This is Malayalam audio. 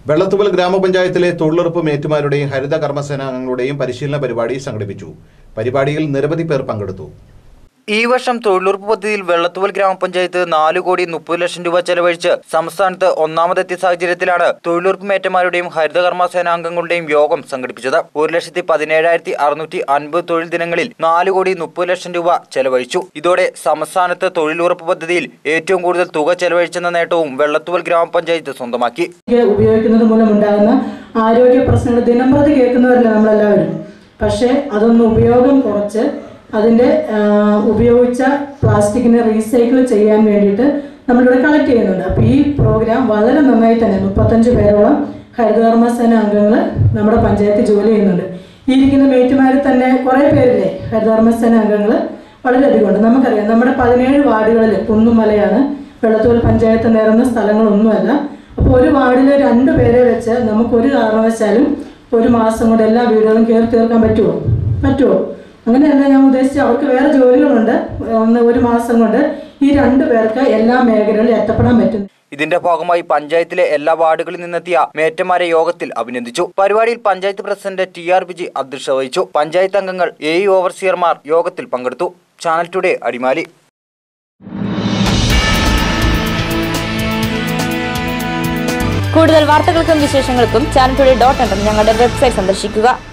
വെള്ളത്തുവൽ ഗ്രാമപഞ്ചായത്തിലെ തൊഴിലുറപ്പ് മേറ്റുമാരുടെയും ഹരിത കർമ്മസേനാംഗങ്ങളുടെയും പരിശീലന പരിപാടി സംഘടിപ്പിച്ചു പരിപാടിയിൽ നിരവധി പേർ പങ്കെടുത്തു ഈ വർഷം തൊഴിലുറപ്പ് പദ്ധതിയിൽ വെള്ളത്തുവൽ ഗ്രാമപഞ്ചായത്ത് നാല് കോടി മുപ്പത് ലക്ഷം രൂപ ചെലവഴിച്ച് സംസ്ഥാനത്ത് ഒന്നാമതെത്തിയ സാഹചര്യത്തിലാണ് തൊഴിലുറപ്പ് മേറ്റന്മാരുടെയും ഹരിതകർമ്മ സേനാംഗങ്ങളുടെയും യോഗം സംഘടിപ്പിച്ചത് ഒരു ലക്ഷത്തി പതിനേഴായിരത്തി അറുന്നൂറ്റി അൻപത് തൊഴിൽ ദിനങ്ങളിൽ നാല് കോടി മുപ്പത് ലക്ഷം രൂപ ചെലവഴിച്ചു ഇതോടെ സംസ്ഥാനത്ത് തൊഴിലുറപ്പ് പദ്ധതിയിൽ ഏറ്റവും കൂടുതൽ തുക ചെലവഴിച്ചെന്ന നേട്ടവും വെള്ളത്തുവൽ ഗ്രാമപഞ്ചായത്ത് സ്വന്തമാക്കി ഇത് ഉപയോഗിക്കുന്നത് മൂലമുണ്ടാകുന്ന ആരോഗ്യ പ്രശ്നങ്ങൾ ദിനംപ്രതി കേൾക്കുന്നവരല്ല നമ്മളെല്ലാവരും പക്ഷേ അതൊന്ന് ഉപയോഗം കുറച്ച് അതിൻ്റെ ആ, ഉപയോഗിച്ച പ്ലാസ്റ്റിക്കിനെ റീസൈക്കിൾ ചെയ്യാൻ വേണ്ടിയിട്ട് നമ്മളിവിടെ കളക്ട് ചെയ്യുന്നുണ്ട് അപ്പോൾ ഈ പ്രോഗ്രാം വളരെ നന്നായി തന്നെ മുപ്പത്തഞ്ച് പേരോളം ഹരിതകർമ്മസേന അംഗങ്ങൾ നമ്മുടെ പഞ്ചായത്തിൽ ജോലി ചെയ്യുന്നുണ്ട് ഈ ഇരിക്കുന്ന മേറ്റുമാരിൽ തന്നെ കുറേ പേരില്ലേ ഹരിതകർമ്മസേന അംഗങ്ങൾ വളരെയധികം ഉണ്ട് നമുക്കറിയാം നമ്മുടെ പതിനേഴ് വാർഡുകളിൽ കുന്നുമലയാണ് വെള്ളത്തൂർ പഞ്ചായത്ത് നേരുന്ന സ്ഥലങ്ങളൊന്നുമല്ല അപ്പോൾ ഒരു വാർഡിൽ രണ്ട് പേരെ വെച്ച് നമുക്ക് ഒരു കാരണവശാലും ഒരു മാസം കൊണ്ട് എല്ലാ വീടുകളും കയറി തീർക്കാൻ പറ്റുമോ പറ്റുമോ അങ്ങനെയല്ല ഞാൻ ഉദ്ദേശിച്ച അവർക്ക് വേറെ ജോലികളുണ്ട് ഒന്ന് ഒരു മാസം കൊണ്ട് ഈ രണ്ട് പേർക്ക് എല്ലാ മേഖലകളിലും എത്തപ്പെടാൻ പറ്റും ഇതിന്റെ ഭാഗമായി പഞ്ചായത്തിലെ എല്ലാ വാർഡുകളിൽ നിന്നെത്തിയ മേറ്റന്മാരെ യോഗത്തിൽ അഭിനന്ദിച്ചു പരിപാടിയിൽ panchayat president T R Biji അധ്യക്ഷത വഹിച്ചു പഞ്ചായത്ത് അംഗങ്ങൾ എ ഇ ഓവർസിയർമാർ യോഗത്തിൽ പങ്കെടുത്തു ചാനൽ ടുഡേ അടിമാലി കൂടുതൽ വാർത്തകൾക്കും വിശേഷങ്ങൾക്കും ചാനൽ ടുഡേ ഡോട്ട് ഞങ്ങളുടെ വെബ്സൈറ്റ് സന്ദർശിക്കുക